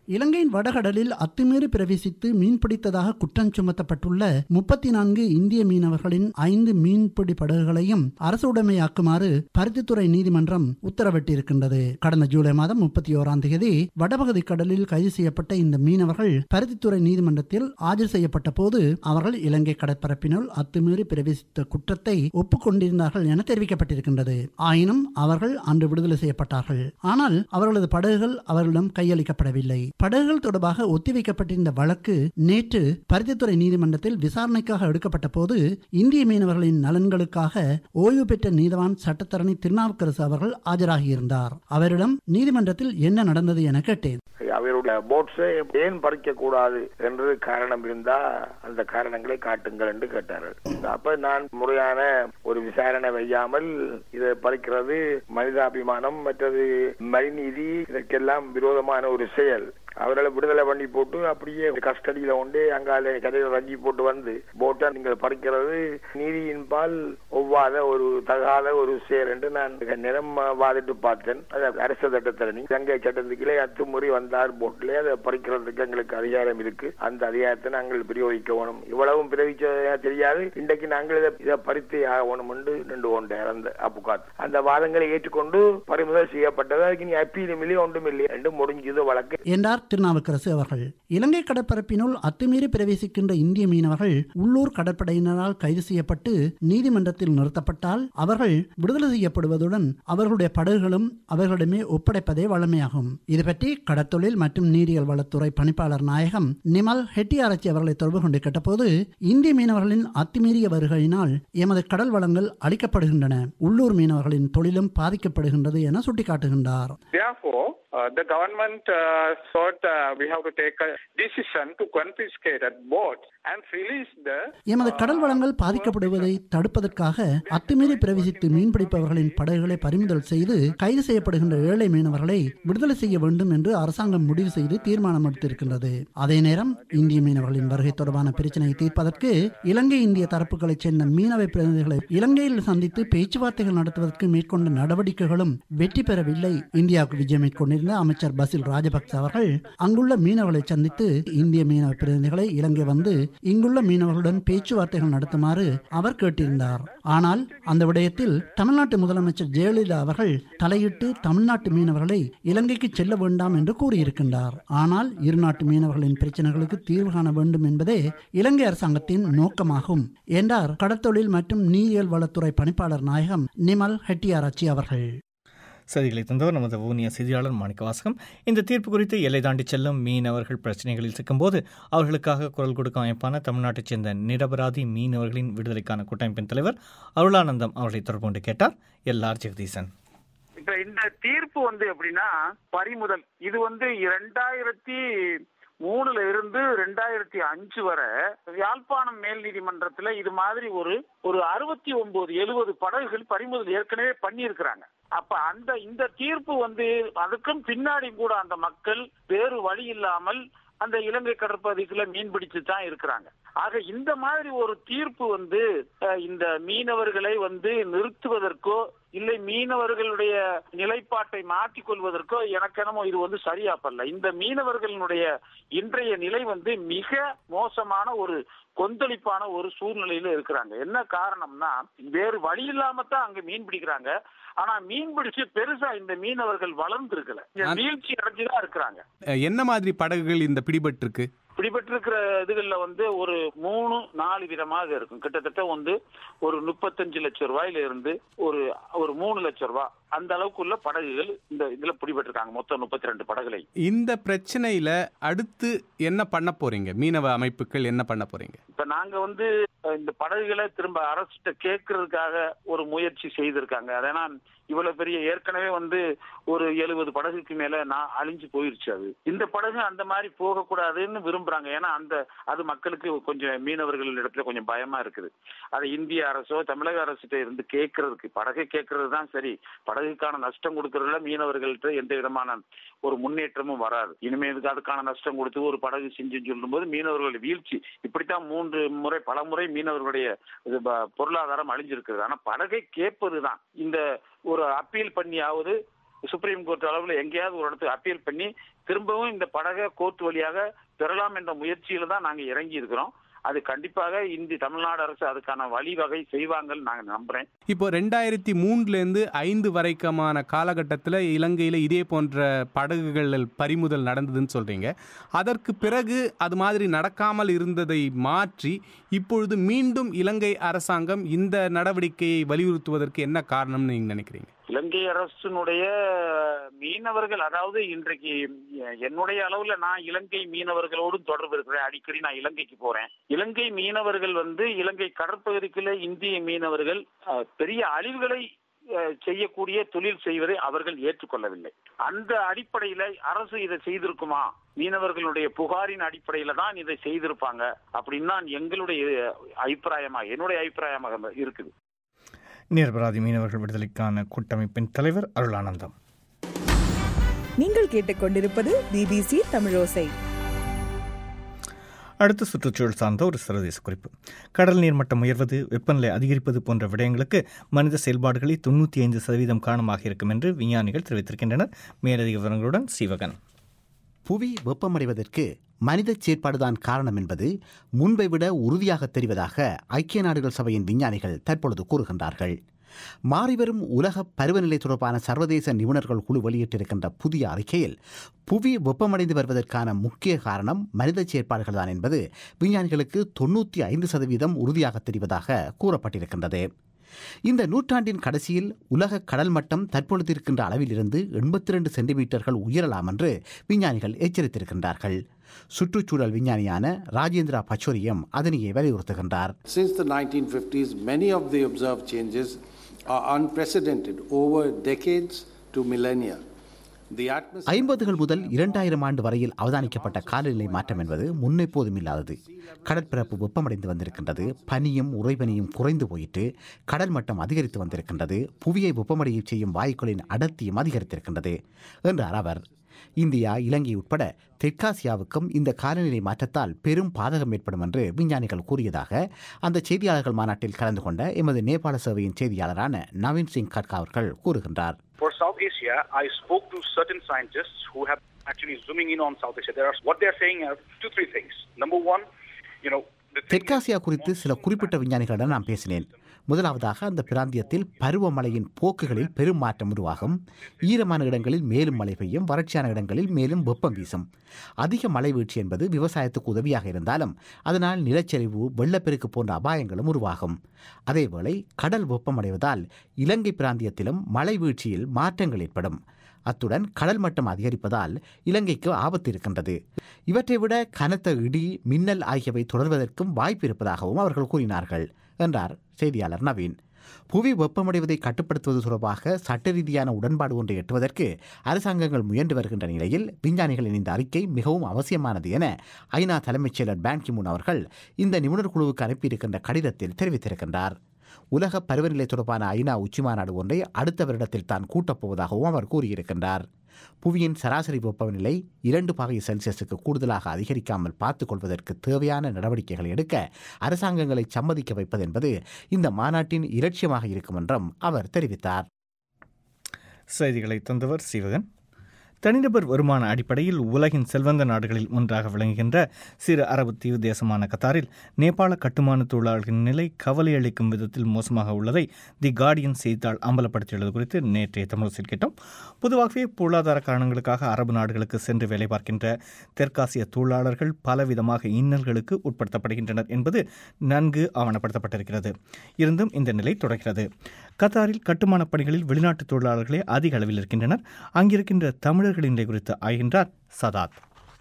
I: இலங்கையின் வடகடலில் அத்துமீறி பிரவேசித்து மீன்பிடித்ததாக குற்றம் சுமத்தப்பட்டுள்ள முப்பத்தி நான்கு இந்திய மீனவர்களின் ஐந்து மீன்பிடி படகுகளையும் அரசுடைமையாக்குமாறு பருத்தித்துறை நீதிமன்றம் உத்தரவிட்டிருக்கின்றது கடந்த ஜூலை மாதம் முப்பத்தி ஓராம் தேதி வடபகுதி கடலில் கைது செய்யப்பட்ட இந்த மீனவர்கள் பருத்தித்துறை நீதிமன்றத்தில் ஆஜர் செய்யப்பட்ட போது அவர்கள் இலங்கை கடற்பரப்பினுள் அத்துமீறி பிரவேசித்த குற்றத்தை ஒப்புக்கொண்டிருந்தார்கள் என தெரிவிக்கப்பட்டிருக்கின்றது ஆயினும் அவர்கள் அன்று விடுதலை செய்யப்பட்டார்கள் ஆனால் அவர்களது படகுகள் அவர்களிடம் கையளிக்கப்படவில்லை படகுகள் தொடர்பாக ஒத்திவைக்கப்பட்டிருந்த வழக்கு நேற்று பருத்தித்துறை நீதிமன்றத்தில் விசாரணைக்காக எடுக்கப்பட்ட போது இந்திய மீனவர்களின் நலன்களுக்காக ஓய்வு பெற்ற நீதவான் சட்டத்தரணி திருநாவுக்கரசு அவர்கள் ஆஜராகியிருந்தார் அவரிடம் நீதிமன்றத்தில் என்ன நடந்தது என கேட்டேன்
J: அவருடைய போட்ஸை ஏன் பறிக்க கூடாது என்று காரணம் இருந்தா அந்த காரணங்களை காட்டுங்கள் என்று கேட்டார்கள் அப்ப நான் முறையான ஒரு விசாரணை வையாமல் இதை பறிக்கிறது மனிதாபிமானம் மற்றது மறுநீதி இதற்கெல்லாம் விரோதமான ஒரு செயல் அவர்களை விடுதலை பண்ணி போட்டு அப்படியே கஸ்டடியில கொண்டு அங்கால கதையில ரஞ்சி போட்டு வந்து போட்டா நீங்கள் பறிக்கிறது நீதியின் பால் ஒவ்வாத ஒரு தகாத ஒரு செயல் என்று நான் நிறம் வாதிட்டு பார்த்தேன் அது அரசு சட்டத்தரணி இலங்கை சட்டத்துக்குள்ளே அத்துமுறை வந்தார் போட்டிலே அதை பறிக்கிறதுக்கு எங்களுக்கு அதிகாரம் இருக்கு அந்த அதிகாரத்தை நாங்கள் பிரயோகிக்க வேணும் இவ்வளவும் பிரயோகிச்ச தெரியாது இன்றைக்கு நாங்கள் இதை இதை பறித்து ஆகணும் என்று நின்று கொண்டார் அந்த அப்புகாத் அந்த வாதங்களை ஏற்றுக்கொண்டு பறிமுதல் செய்யப்பட்டது அதுக்கு நீ அப்பீலும் இல்லை ஒன்றும் இல்லை என்று முடிஞ்சது வழக்கு
I: என்றார் திருநாவுக்கரசு அவர்கள் இலங்கை கடற்பரப்பினுள் அத்துமீறி பிரவேசிக்கின்ற இந்திய மீனவர்கள் உள்ளூர் கடற்படையினரால் கைது செய்யப்பட்டு நீதிமன்றத்தில் நிறுத்தப்பட்டால் அவர்கள் விடுதலை செய்யப்படுவதுடன் அவர்களுடைய படகுகளும் அவர்களிடமே ஒப்படைப்பதே வழமையாகும் இது பற்றி கடற்தொழில் மற்றும் நீரியல் வளத்துறை பணிப்பாளர் நாயகம் நிமல் ஹெட்டியாராய்ச்சி அவர்களை தொடர்பு கொண்டு கேட்டபோது இந்திய மீனவர்களின் அத்துமீறிய வருகையினால் எமது கடல் வளங்கள் அளிக்கப்படுகின்றன உள்ளூர் மீனவர்களின் தொழிலும் பாதிக்கப்படுகின்றது என சுட்டிக்காட்டுகின்றார்
K: Therefore, uh, the government uh, thought uh, we have to take a decision to confiscate that boat and release the.
I: எமது கடல் வளங்கள் பாதிக்கப்படுவதை தடுப்பதற்காக அத்துமீறி பிரவேசித்து மீன்பிடிப்பவர்களின் படகுகளை பறிமுதல் செய்து கைது செய்யப்படுகின்ற ஏழை மீனவர்களை விடுதலை செய்ய வேண்டும் என்று அரசாங்கம் முடிவு செய்து தீர்மானம் எடுத்திருக்கின்றது அதே நேரம் இந்திய மீனவர்களின் வருகை தொடர்பான பிரச்சனையை தீர்ப்பதற்கு இலங்கை இந்திய தரப்புகளைச் சேர்ந்த மீனவ பிரதிநிதிகளை இலங்கையில் சந்தித்து பேச்சுவார்த்தைகள் நடத்துவதற்கு மேற்கொண்ட நடவடிக்கைகளும் வெற்றி பெறவில்லை இந்தியாவுக்கு விஜயம் மேற்கொண்டிருந்த அமைச்சர் பசில் ராஜபக்ச அவர்கள் அங்குள்ள மீனவர்களை சந்தித்து இந்திய மீனவ பிரதிநிதிகளை இலங்கை வந்து இங்குள்ள மீனவர்களுடன் பேச்சுவார்த்தைகள் நடத்துமாறு அவர் கேட்டிருந்தார் ஆனால் அந்த விடயத்தில் தமிழ்நாட்டு முதலமைச்சர் ஜெயலலிதா அவர்கள் தலையிட்டு தமிழ்நாட்டு மீனவர்களை இலங்கைக்கு செல்ல வேண்டாம் என்று கூறியிருக்கின்றார் ஆனால் இரு நாட்டு மீனவர்களின் பிரச்சனைகளுக்கு தீர்வு காண வேண்டும் என்பதே இலங்கை அரசாங்கத்தின் நோக்கமாகும் என்றார் கடற்தொழில் மற்றும் நீரியல் வளத்துறை பணிப்பாளர் நாயகம் நிமல் ஹெட்டியாராச்சி அவர்கள்
A: செய்திகளை தந்தவர் நமது ஊனிய செய்தியாளர் மாணிக்க வாசகம் இந்த தீர்ப்பு குறித்து எல்லை தாண்டி செல்லும் மீனவர்கள் பிரச்சனைகளில் சிக்கும்போது அவர்களுக்காக குரல் கொடுக்கும் அமைப்பான தமிழ்நாட்டைச் சேர்ந்த நிரபராதி மீனவர்களின் விடுதலைக்கான கூட்டமைப்பின் தலைவர் அருளானந்தம் அவர்களை தொடர்பு கொண்டு கேட்டார் எல் ஆர் ஜெகதீசன்
L: இப்ப இந்த தீர்ப்பு வந்து எப்படின்னா பறிமுதல் இது வந்து இரண்டாயிரத்தி மூணுல இருந்து ரெண்டாயிரத்தி அஞ்சு வரை யாழ்ப்பாணம் மேல் நீதிமன்றத்துல இது மாதிரி ஒரு ஒரு அறுபத்தி ஒன்பது எழுபது படகுகள் பறிமுதல் ஏற்கனவே பண்ணியிருக்கிறாங்க அப்ப அந்த இந்த தீர்ப்பு வந்து அதுக்கும் பின்னாடி கூட அந்த மக்கள் வேறு வழி இல்லாமல் அந்த இலங்கை கடற்பகுதிக்குள்ள மீன் பிடிச்சு தான் இருக்கிறாங்க ஆக இந்த மாதிரி ஒரு தீர்ப்பு வந்து அஹ், இந்த மீனவர்களை வந்து நிறுத்துவதற்கோ இல்லை மீனவர்களுடைய நிலைப்பாட்டை மாற்றிக் கொள்வதற்கோ எனக்கு என்னமோ இது வந்து சரியா படல இந்த மீனவர்களுடைய இன்றைய நிலை வந்து மிக மோசமான ஒரு கொந்தளிப்பான ஒரு சூழ்நிலையில இருக்கிறாங்க என்ன காரணம்னா வேறு வழி இல்லாம தான் அங்க மீன் பிடிக்கிறாங்க ஆனா மீன் பிடிச்சு பெருசா இந்த மீனவர்கள் வளர்ந்து இருக்கல வீழ்ச்சி அடைஞ்சுதான் இருக்கிறாங்க
D: அஹ், என்ன மாதிரி படகுகள் இந்த பிடிபட்டிருக்கு
L: பிடிபட்டிருக்கிற இதுகள்ல வந்து ஒரு மூணு நாலு விதமாக இருக்கும் கிட்டத்தட்ட வந்து ஒரு முப்பத்தஞ்சு லட்சம் ரூபாயில இருந்து ஒரு ஒரு மூணு லட்சம் ரூபாய் அந்த அளவுக்குள்ள படகுகள் இந்த இதுல பிடிபட்டிருக்காங்க மொத்தம் முப்பத்தி ரெண்டு படகுகளை
D: இந்த பிரச்சனையில அடுத்து என்ன பண்ண போறீங்க மீனவ அமைப்புகள் என்ன பண்ண போறீங்க
L: இப்ப நாங்க வந்து அஹ், இந்த படகுகளை திரும்ப அரசுகிட்ட கேட்கறதுக்காக ஒரு முயற்சி செய்திருக்காங்க அதனா இவ்வளவு பெரிய ஏற்கனவே வந்து ஒரு எழுபது படகுக்கு மேல நான் அழிஞ்சு போயிருச்சு அது இந்த படகு அந்த மாதிரி போகக்கூடாதுன்னு விரும்புறாங்க ஏன்னா அந்த அது மக்களுக்கு கொஞ்சம் மீனவர்கள் இடத்துல கொஞ்சம் பயமா இருக்குது அதை இந்திய அரசோ தமிழக அரசுகிட்ட இருந்து கேட்கறதுக்கு படகை கேட்கறது தான் சரி படகுக்கான நஷ்டம் கொடுக்கறதுல மீனவர்கள்ட்ட எந்த விதமான ஒரு முன்னேற்றமும் வராது இனிமே இதுக்கு அதுக்கான நஷ்டம் கொடுத்து ஒரு படகு செஞ்சுன்னு சொல்லும்போது மீனவர்கள் வீழ்ச்சி இப்படித்தான் மூன்று முறை பல முறை மீனவர்களுடைய இது ப- பொருளாதாரம் அழிஞ்சிருக்கிறது ஆனா படகை கேட்பதுதான் இந்த ஒரு அப்பீல் பண்ணியாவது சுப்ரீம் கோர்ட் அளவில் எங்கேயாவது ஒரு இடத்துக்கு அப்பீல் பண்ணி திரும்பவும் இந்த படகை கோர்ட் வழியாக பெறலாம் என்ற முயற்சியில தான் நாங்க இறங்கி இருக்கிறோம் அது கண்டிப்பாக இந்தி தமிழ்நாடு அரசு அதுக்கான வழிவகை செய்வாங்கன்னு நாங்க நம்புறேன்
D: இப்போ ரெண்டாயிரத்தி மூணுலேருந்து ஐந்து வரைக்குமான காலகட்டத்தில் இலங்கையில் இதே போன்ற படகுகள் பறிமுதல் நடந்ததுன்னு சொல்கிறீங்க அதற்கு பிறகு அது மாதிரி நடக்காமல் இருந்ததை மாற்றி இப்பொழுது மீண்டும் இலங்கை அரசாங்கம் இந்த நடவடிக்கையை வலியுறுத்துவதற்கு என்ன காரணம்னு நீங்கள் நினைக்கிறீங்க
L: இலங்கை அரசினுடைய மீனவர்கள் அதாவது இன்றைக்கு என்னுடைய அளவுல நான் இலங்கை மீனவர்களோடு தொடர்பு இருக்கிறேன் அடிக்கடி நான் இலங்கைக்கு போறேன் இலங்கை மீனவர்கள் வந்து இலங்கை கடற்பகுதிக்குள்ள இந்திய மீனவர்கள் அஹ், பெரிய அழிவுகளை அஹ், செய்யக்கூடிய தொழில் செய்வதை அவர்கள் ஏற்றுக்கொள்ளவில்லை அந்த அடிப்படையில அரசு இதை செய்திருக்குமா மீனவர்களுடைய புகாரின் அடிப்படையில தான் இதை செய்திருப்பாங்க அப்படின்னு தான் எங்களுடைய அபிப்பிராயமாக என்னுடைய அபிப்பிராயமாக இருக்குது
A: நிரபராதி மீனவர்கள் விடுதலைக்கான கூட்டமைப்பின் தலைவர் அருளானந்தம்
M: நீங்கள் கேட்டுக்கொண்டிருப்பது பிபிசி தமிழோசை
A: அடுத்த சுற்றுச்சூழல் சார்ந்த ஒரு சர்வதேச குறிப்பு கடல் நீர் மட்டம் உயர்வது வெப்பநிலை அதிகரிப்பது போன்ற விடயங்களுக்கு மனித செயல்பாடுகளை தொண்ணூற்றி ஐந்து சதவீதம் காரணமாக இருக்கும் என்று விஞ்ஞானிகள் தெரிவித்திருக்கின்றனர் மேலதிக விவரங்களுடன் சிவகன்
E: புவி வெப்பமடைவதற்கு மனித செயற்பாடுதான் காரணம் என்பது முன்பை விட உறுதியாக தெரிவதாக ஐக்கிய நாடுகள் சபையின் விஞ்ஞானிகள் தற்பொழுது கூறுகின்றார்கள் மாறிவரும் உலக பருவநிலை தொடர்பான சர்வதேச நிபுணர்கள் குழு வெளியிட்டிருக்கின்ற புதிய அறிக்கையில் புவி வெப்பமடைந்து வருவதற்கான முக்கிய காரணம் மனித செயற்பாடுகள்தான் என்பது விஞ்ஞானிகளுக்கு தொண்ணூற்றி ஐந்து சதவீதம் உறுதியாக தெரிவதாக கூறப்பட்டிருக்கின்றது இந்த நூற்றாண்டின் கடைசியில் உலக கடல் மட்டம் தற்பொழுது இருக்கின்ற அளவிலிருந்து எண்பத்தி ரெண்டு சென்டிமீட்டர்கள் உயரலாம் என்று விஞ்ஞானிகள் எச்சரித்திருக்கின்றார்கள் சுற்றுச்சூழல் விஞ்ஞானியான ராஜேந்திரா பச்சோரியம் அதனையே வலியுறுத்துகின்றார்
N: Since the 1950s, many of the observed changes are unprecedented over decades to millennia. The atmosphere.
E: ஐம்பதுகள் முதல் இரண்டாயிரம் ஆண்டு வரையில் அவதானிக்கப்பட்ட காலநிலை மாற்றம் என்பது முன்னெப்போதும் இல்லாதது கடற்பரப்பு வெப்பமடைந்து வந்திருக்கின்றது பனியும் உறைபனியும் குறைந்து போயிட்டு கடல் மட்டம் அதிகரித்து வந்திருக்கின்றது புவியை வெப்பமடைய செய்யும் வாயுக்களின் அடர்த்தியும் அதிகரித்திருக்கின்றது என்றார் அவர் இந்தியா இலங்கை உட்பட தெற்காசியாவுக்கும் இந்த காலநிலை மாற்றத்தால் பெரும் பாதகம் ஏற்படும் என்று விஞ்ஞானிகள் கூறியதாக அந்த செய்தியாளர்கள் மாநாட்டில் கலந்து கொண்ட எமது நேபாள சேவையின் செய்தியாளரான நவீன் சிங் கட்கா அவர்கள் கூறுகின்றார்
O: For South Asia, I spoke to certain scientists who have actually zooming in on South Asia. There are what they're saying are two, three things. Number one, you know, the thing
E: தெற்காசியா குறித்து சில குறிப்பிட்ட விஞ்ஞானிகளிடம் நான் பேசினேன் முதலாவதாக அந்த பிராந்தியத்தில் பருவமழையின் போக்குகளில் பெரும் மாற்றம் உருவாகும் ஈரமான இடங்களில் மேலும் மழை பெய்யும் வறட்சியான இடங்களில் மேலும் வெப்பம் வீசும் அதிக மழை வீழ்ச்சி என்பது விவசாயத்துக்கு உதவியாக இருந்தாலும் அதனால் நிலச்சரிவு வெள்ளப்பெருக்கு போன்ற அபாயங்களும் உருவாகும் அதேவேளை கடல் வெப்பமடைவதால் இலங்கை பிராந்தியத்திலும் மழை வீழ்ச்சியில் மாற்றங்கள் ஏற்படும் அத்துடன் கடல் மட்டம் அதிகரிப்பதால் இலங்கைக்கு ஆபத்து இருக்கின்றது இவற்றை விட கனத்த இடி மின்னல் ஆகியவை தொடர்வதற்கும் வாய்ப்பு இருப்பதாகவும் அவர்கள் கூறினார்கள் என்றார் செய்தியாளர் நவீன் புவி வெப்பமடைவதை கட்டுப்படுத்துவது தொடர்பாக சட்ட ரீதியான உடன்பாடு ஒன்றை எட்டுவதற்கு அரசாங்கங்கள் முயன்று வருகின்ற நிலையில் விஞ்ஞானிகளின் இந்த அறிக்கை மிகவும் அவசியமானது என ஐநா தலைமைச் செயலர் பான் கிமூன் அவர்கள் இந்த நிபுணர் குழுவுக்கு அனுப்பியிருக்கின்ற கடிதத்தில் தெரிவித்திருக்கின்றார் உலக பருவநிலை தொடர்பான ஐநா உச்சிமாநாடு ஒன்றை அடுத்த வருடத்தில் தான் கூட்டப்போவதாகவும் அவர் கூறியிருக்கின்றார் புவியின் சராசரி வெப்பநிலை இரண்டு பாகை செல்சியஸுக்கு கூடுதலாக அதிகரிக்காமல் பார்த்துக் கொள்வதற்கு தேவையான நடவடிக்கைகளை எடுக்க அரசாங்கங்களை சம்மதிக்க வைப்பது என்பது இந்த மாநாட்டின் இலட்சியமாக இருக்கும் என்றும் அவர் தெரிவித்தார்
A: செய்திகளை தந்தவர் சிவகன் தனிநபர் வருமான அடிப்படையில் உலகின் செல்வந்த நாடுகளில் ஒன்றாக விளங்குகின்ற சிறு அரபு தீவு தேசமான கத்தாரில் நேபாள கட்டுமான தொழிலாளர்களின் நிலை கவலை அளிக்கும் விதத்தில் மோசமாக உள்ளதை தி கார்டியன் செய்தித்தாள் அம்பலப்படுத்தியுள்ளது குறித்து நேற்றைய தமிழகத்தில் கேட்டோம் பொதுவாகவே பொருளாதார காரணங்களுக்காக அரபு நாடுகளுக்கு சென்று வேலை பார்க்கின்ற தெற்காசிய தொழிலாளர்கள் பலவிதமாக இன்னல்களுக்கு உட்படுத்தப்படுகின்றனர் என்பது நன்கு ஆவணப்படுத்தப்பட்டிருக்கிறது இருந்தும் இந்த நிலை தொடர்கிறது கத்தாரில் கட்டுமானப் பணிகளில் வெளிநாட்டு தொழிலாளர்களே அதிக அளவில் இருக்கின்றனர் அங்கிருக்கின்ற தமிழர்களின் நிலை குறித்து ஆய்கின்றார் சதாத்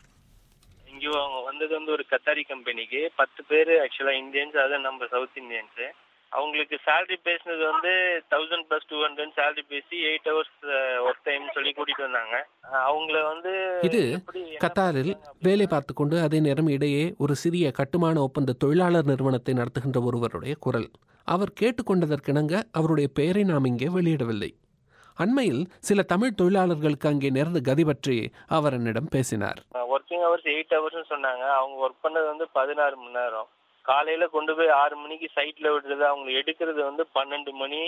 C: இங்க அவங்க வந்தது வந்து ஒரு கத்தாரி கம்பெனிக்கு பத்து பேர் ஆக்சுவலா இந்தியன்ஸ் அது நம்ம சவுத் இந்தியன்ஸ் அவங்களுக்கு சேலரி பேசினது வந்து thousand plus two hundred salary பேசி எயிட் ஹவர்ஸ் ஒர்க் டைம் சொல்லி கூட்டிட்டு வந்தாங்க அஹ் அவங்கள வந்து
P: இது கத்தாரில் வேலை பார்த்து கொண்டு அதே நேரம் இடையே ஒரு சிறிய கட்டுமான ஒப்பந்த தொழிலாளர் நிறுவனத்தை நடத்துகின்ற ஒருவருடைய குரல் அவர் கேட்டுக்கொண்டதற்கிணங்க அவருடைய பெயரை நாம் இங்கே வெளியிடவில்லை அண்மையில் சில தமிழ் தொழிலாளர்களுக்கு அங்கே நேர்ந்த கதி பற்றி அவர் என்னிடம் பேசினார்
C: ஒர்க்கிங் ஹவர்ஸ் எயிட் ஹவர்ஸ்னு சொன்னாங்க அவங்க ஒர்க் பண்ணது வந்து பதினாறு மணி நேரம் காலையில கொண்டு போய் ஆறு மணிக்கு சைட்ல விடுறது அவங்க எடுக்கிறது வந்து பன்னெண்டு மணி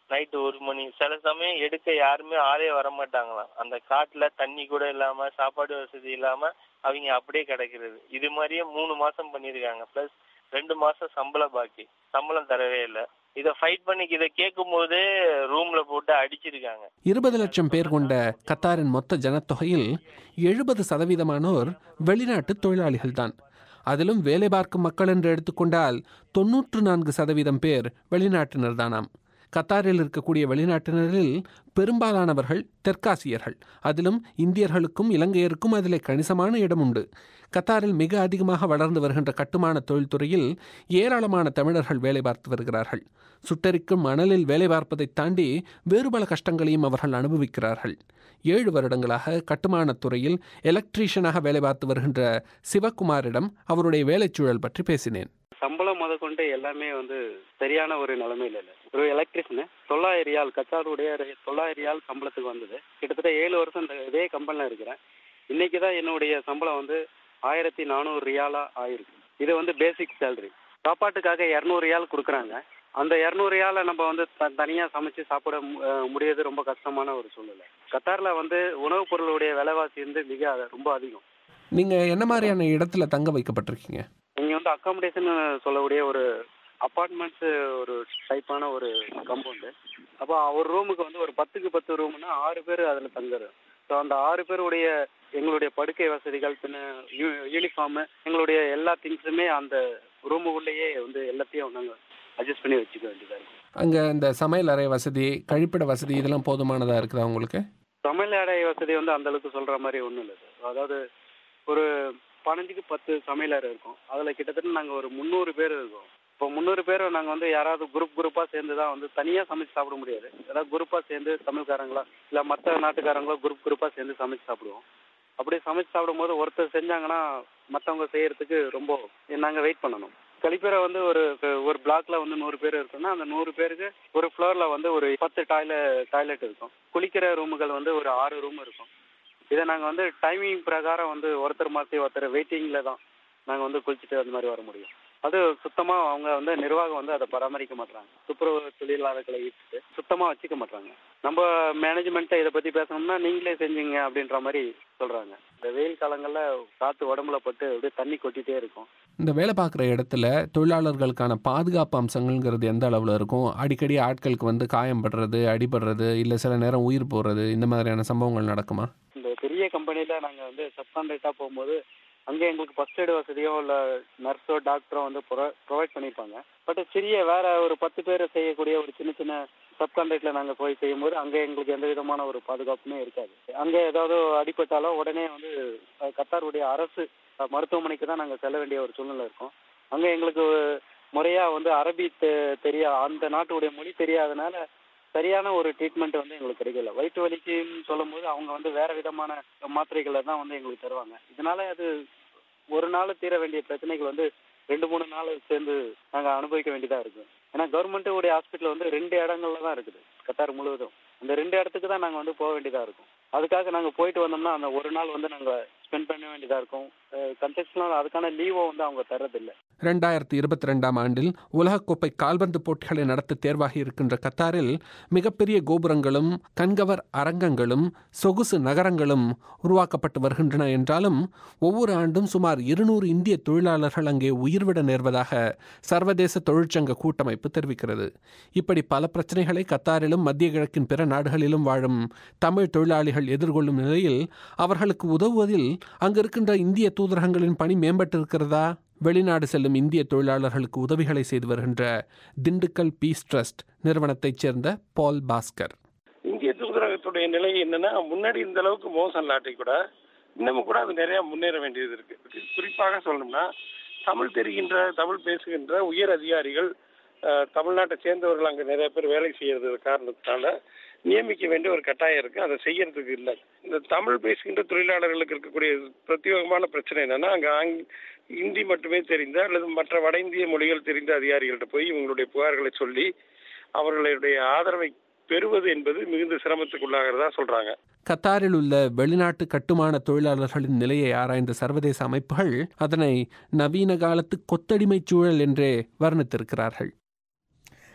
C: நைட்டு ஒரு மணி சில சமயம் எடுக்க யாருமே ஆளே வர மாட்டாங்களாம் அந்த காட்டுல தண்ணி கூட இல்லாம சாப்பாடு வசதி இல்லாம அவங்க அப்படியே கிடக்கிறது இது மாதிரியே மூணு மாசம் பண்ணிருக்காங்க பிளஸ் ரெண்டு மாசம் சம்பளம் பாக்கி சம்பளம் தரவே இல்லை இதை ஃபைட் பண்ணி இதை கேட்கும் போதே ரூம்ல போட்டு அடிச்சிருக்காங்க
P: இருபது லட்சம் பேர் கொண்ட கத்தாரின் மொத்த ஜனத்தொகையில் எழுபது சதவீதமானோர் வெளிநாட்டு தொழிலாளிகள்தான் அதிலும் வேலை பார்க்கும் மக்கள் என்று எடுத்துக்கொண்டால் தொன்னூற்று நான்கு சதவீதம் பேர் வெளிநாட்டினர் தானாம் கத்தாரில் இருக்கக்கூடிய வெளிநாட்டினரில் பெரும்பாலானவர்கள் தெற்காசியர்கள் அதிலும் இந்தியர்களுக்கும் இலங்கையருக்கும் அதிலே கணிசமான இடம் உண்டு கத்தாரில் மிக அதிகமாக வளர்ந்து வருகின்ற கட்டுமான தொழில்துறையில் ஏராளமான தமிழர்கள் வேலை பார்த்து வருகிறார்கள் சுட்டரிக்கும் மணலில் வேலை பார்ப்பதைத் தாண்டி வேறு பல கஷ்டங்களையும் அவர்கள் அனுபவிக்கிறார்கள் ஏழு வருடங்களாக கட்டுமானத் துறையில் எலக்ட்ரீஷியனாக வேலை பார்த்து வருகின்ற சிவகுமாரிடம் அவருடைய வேலைச்சூழல் பற்றி பேசினேன்
Q: சம்பளம் முத கொண்டு எல்லாமே வந்து சரியான ஒரு நிலைமையில இல்லை ஒரு எலக்ட்ரிஷியன் தொள்ளாயிரம் ரியால் கத்தாருடைய தொள்ளாயிரம் ரியால் சம்பளத்துக்கு வந்தது கிட்டத்தட்ட ஏழு வருஷம் இந்த இதே கம்பெனில இருக்கிறேன் இன்னைக்கு தான் என்னுடைய சம்பளம் வந்து ஆயிரத்தி நானூறு ரியாலா ஆயிருக்கு இது வந்து பேசிக் சேலரி சாப்பாட்டுக்காக இரநூறு ரியால் கொடுக்குறாங்க அந்த இரநூறு ரியாலை நம்ம வந்து த தனியாக சமைச்சு சாப்பிட மு- அஹ் முடியறது ரொம்ப கஷ்டமான ஒரு சூழ்நிலை கத்தாரில் வந்து உணவுப் பொருளுடைய விலைவாசி வந்து மிக அத- ரொம்ப அதிகம்
P: நீங்கள் என்ன மாதிரியான இடத்துல தங்க வைக்கப்பட்டிருக்கீங்க
Q: இங்க வந்து அக்காமடேஷன் சொல்லக்கூடிய ஒரு அப்பார்ட்மெண்ட்ஸ் ஒரு டைப்பான ஒரு கம்பவுண்டு அப்போ ஒரு ரூமுக்கு வந்து ஒரு பத்துக்கு பத்து ரூம்னா ஆறு பேர் அதில் தங்குறோம் ஸோ அந்த ஆறு பேருடைய எங்களுடைய படுக்கை வசதிகள் பின்ன யூனிஃபார்மு எங்களுடைய எல்லா திங்ஸுமே அந்த ரூமுக்குள்ளேயே வந்து எல்லாத்தையும் நாங்கள் அட்ஜஸ்ட் பண்ணி வச்சுக்க வேண்டியதாக இருக்கும்
P: அங்கே இந்த சமையல் அறை வசதி கழிப்பிட வசதி இதெல்லாம் போதுமானதாக இருக்குதா உங்களுக்கு
Q: சமையல் அறை வசதி வந்து அந்த அளவுக்கு சொல்ற மாதிரி ஒன்றும் இல்லை சார் அதாவது ஒரு பதினஞ்சுக்கு பத்து சமையல் அறை இருக்கும் அதில் கிட்டத்தட்ட நாங்கள் ஒரு முந்நூறு பேர் இருக்கோம் இப்போ முந்நூறு பேர் நாங்கள் வந்து யாராவது குரூப் குரூப்பாக சேர்ந்து தான் வந்து தனியாக சமைச்சு சாப்பிட முடியாது ஏதாவது குரூப்பாக சேர்ந்து தமிழ்காரங்களா இல்லை மற்ற நாட்டுக்காரங்களோ குரூப் குரூப்பாக சேர்ந்து சமைச்சு சாப்பிடுவோம் அப்படி சமைச்சு சாப்பிடும்போது ஒருத்தர் செஞ்சாங்கன்னா மற்றவங்க செய்யறதுக்கு ரொம்ப நாங்கள் வெயிட் பண்ணணும் கழிப்பறை வந்து ஒரு ஒரு பிளாக்ல வந்து நூறு பேர் இருக்குன்னா அந்த நூறு பேருக்கு ஒரு ஃப்ளோர்ல வந்து ஒரு பத்து டாய்லெட் டாய்லெட் இருக்கும் குளிக்கிற ரூமுகள் வந்து ஒரு ஆறு ரூம் இருக்கும் இதை நாங்கள் வந்து டைமிங் பிரகாரம் வந்து ஒருத்தர் மாற்றி ஒருத்தர் வெயிட்டிங்கில் தான் நாங்கள் வந்து குளிச்சுட்டு அந்த மாதிரி வர முடியும் அது சுத்தமாக அவங்க வந்து நிர்வாகம் வந்து அதை பராமரிக்க மாட்டாங்க துப்புரவு தொழிலாளர்களை ஈர்த்துட்டு சுத்தமாக வச்சுக்க மாட்டாங்க நம்ம மேனேஜ்மெண்ட்டை இதை பற்றி பேசணும்னா நீங்களே செஞ்சீங்க அப்படின்ற மாதிரி சொல்கிறாங்க இந்த வெயில் காலங்களில் காற்று உடம்புல பட்டு அப்படியே தண்ணி கொட்டிகிட்டே இருக்கும்
P: இந்த வேலை பார்க்குற இடத்துல தொழிலாளர்களுக்கான பாதுகாப்பு அம்சங்கள்ங்கிறது எந்த அளவில் இருக்கும் அடிக்கடி ஆட்களுக்கு வந்து காயம் படுறது அடிபடுறது இல்லை சில நேரம் உயிர் போகிறது இந்த மாதிரியான சம்பவங்கள் நடக்குமா
Q: இந்த பெரிய கம்பெனியில் நாங்கள் வந்து சப்கான்ட்ராக்டாக போகும்போது அங்கே எங்களுக்கு ஃபர்ஸ்ட் எய்டு வசதியோ இல்லை நர்ஸோ டாக்டரோ வந்து ப்ரொவைட் பண்ணியிருப்பாங்க பட் சிறிய வேற ஒரு பத்து பேர் செய்யக்கூடிய ஒரு சின்ன சின்ன சப்கான்ட்ராக்டில் நாங்கள் போய் செய்யும்போது அங்கே எங்களுக்கு எந்த விதமான ஒரு பாதுகாப்புமே இருக்காது அங்கே ஏதாவது அடிபட்டாலோ உடனே வந்து அஹ், கத்தாருடைய அரசு அஹ், மருத்துவமனைக்கு தான் நாங்கள் செல்ல வேண்டிய ஒரு சூழ்நிலை இருக்கும் அங்கே எங்களுக்கு முறையாக வந்து அரபி தெ- தெரியா அந்த நாட்டுடைய மொழி தெரியாதனால சரியான ஒரு ட்ரீட்மெண்ட் வந்து எங்களுக்கு கிடைக்கல வயிற்று வலிக்குன்னு சொல்லும்போது அவங்க வந்து வேற விதமான மாத்திரைகளை தான் வந்து எங்களுக்கு தருவாங்க இதனால அது ஒரு நாள் தீர வேண்டிய பிரச்சனைகள் வந்து ரெண்டு மூணு நாள் சேர்ந்து நாங்கள் அனுபவிக்க வேண்டியதாக இருக்கு ஏன்னா கவர்மெண்ட்டுடைய ஹாஸ்பிட்டல் வந்து ரெண்டு இடங்கள்ல தான் இருக்குது கத்தார் முழுவதும் அந்த ரெண்டு இடத்துக்கு தான் நாங்கள் வந்து போக வேண்டியதாக இருக்கும் அதுக்காக நாங்கள் போயிட்டு வந்தோம்னா அந்த ஒரு நாள் வந்து நாங்கள் ஸ்பெண்ட் பண்ண வேண்டியதாக இருக்கும் கன்செக்ஷனால் அதுக்கான லீவோ வந்து அவங்க தர்றதில்லை
P: ரெண்டாயிரத்தி இருபத்தி ரெண்டாம் ஆண்டில் உலகக்கோப்பை கால்பந்து போட்டிகளை நடத்த தேர்வாகி இருக்கின்ற கத்தாரில் மிகப்பெரிய கோபுரங்களும் கண்கவர் அரங்கங்களும் சொகுசு நகரங்களும் உருவாக்கப்பட்டு வருகின்றன என்றாலும் ஒவ்வொரு ஆண்டும் சுமார் இருநூறு இந்திய தொழிலாளர்கள் அங்கே உயிர்விட நேர்வதாக சர்வதேச தொழிற்சங்க கூட்டமைப்பு தெரிவிக்கிறது இப்படி பல பிரச்சனைகளை கத்தாரிலும் மத்திய கிழக்கின் பிற நாடுகளிலும் வாழும் தமிழ் தொழிலாளிகள் எதிர்கொள்ளும் நிலையில் அவர்களுக்கு உதவுவதில் அங்கிருக்கின்ற இந்திய தூதரகங்களின் பணி மேம்பட்டிருக்கிறதா வெளிநாடு செல்லும் இந்திய தொழிலாளர்களுக்கு உதவிகளை செய்து வருகின்ற திண்டுக்கல் பீஸ் ட்ரஸ்ட் நிறுவனத்தைச் சேர்ந்த பால் பாஸ்கர்
R: இந்திய தூதரகத்துடைய நிலை என்னன்னா முன்னாடி இந்த அளவுக்கு மோசம் இல்லாட்டி கூட இன்னமும் கூட அது நிறைய முன்னேற வேண்டியது இருக்கு குறிப்பாக சொல்லணும்னா தமிழ் தெரிகின்ற தமிழ் பேசுகின்ற உயர் அதிகாரிகள் அஹ், தமிழ்நாட்டை சேர்ந்தவர்கள் அங்கே நிறைய பேர் வேலை செய்யறது காரணத்தினால நியமிக்க வேண்டிய ஒரு கட்டாயம் இருக்கு அதை செய்யறதுக்கு இல்லை இந்த தமிழ் பேசுகின்ற தொழிலாளர்களுக்கு இருக்கக்கூடிய பிரத்யேகமான பிரச்சனை என்னன்னா அங்க ஆங் இந்தி மட்டுமே தெரிந்த அல்லது மற்ற வட இந்திய மொழிகள் தெரிந்த அதிகாரிகள்ட்ட போய் இவங்களுடைய புகார்களை சொல்லி அவர்களுடைய ஆதரவை பெறுவது என்பது மிகுந்த சிரமத்துக்குள்ளாகிறதா சொல்றாங்க
P: கத்தாரில் உள்ள வெளிநாட்டு கட்டுமான தொழிலாளர்களின் நிலையை ஆராய்ந்த சர்வதேச அமைப்புகள் அதனை நவீன காலத்து கொத்தடிமைச் சூழல் என்றே வர்ணித்திருக்கிறார்கள்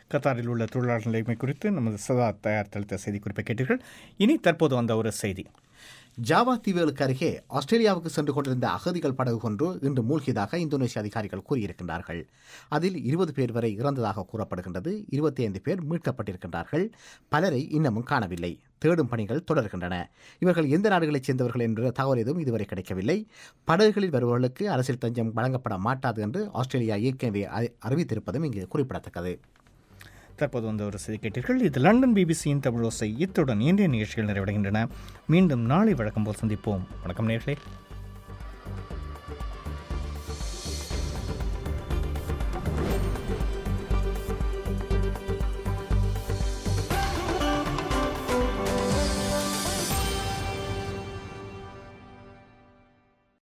A: கத்தாரில் உள்ள தொழிலாளர் நிலைமை குறித்து நமது சதா தயார் தளித்த செய்தி குறிப்பை கேட்டீர்கள் இனி தற்போது வந்த ஒரு செய்தி
E: ஜாவா தீவுகளுக்கு அருகே ஆஸ்திரேலியாவுக்கு சென்று கொண்டிருந்த அகதிகள் படகு ஒன்று இன்று மூழ்கியதாக இந்தோனேசிய அதிகாரிகள் கூறியிருக்கின்றார்கள் அதில் இருபது பேர் வரை இறந்ததாக கூறப்படுகின்றது இருபத்தி ஐந்து பேர் மீட்கப்பட்டிருக்கின்றார்கள் பலரை இன்னமும் காணவில்லை தேடும் பணிகள் தொடர்கின்றன இவர்கள் எந்த நாடுகளைச் சேர்ந்தவர்கள் என்ற தகவல் எதுவும் இதுவரை கிடைக்கவில்லை படகுகளில் வருபவர்களுக்கு அரசியல் தஞ்சம் வழங்கப்பட மாட்டாது என்று ஆஸ்திரேலியா ஏற்கனவே அறி- அறிவித்திருப்பதும் இங்கு குறிப்பிடத்தக்கது
A: தற்போது வந்த ஒரு செய்தி கேட்டீர்கள் இது லண்டன் பிபிசியின் தமிழோசை இத்துடன் இன்றைய நிகழ்ச்சிகள் நிறைவடைகின்றன மீண்டும் நாளை வழக்கம் போல் சந்திப்போம் வணக்கம் நேர்களே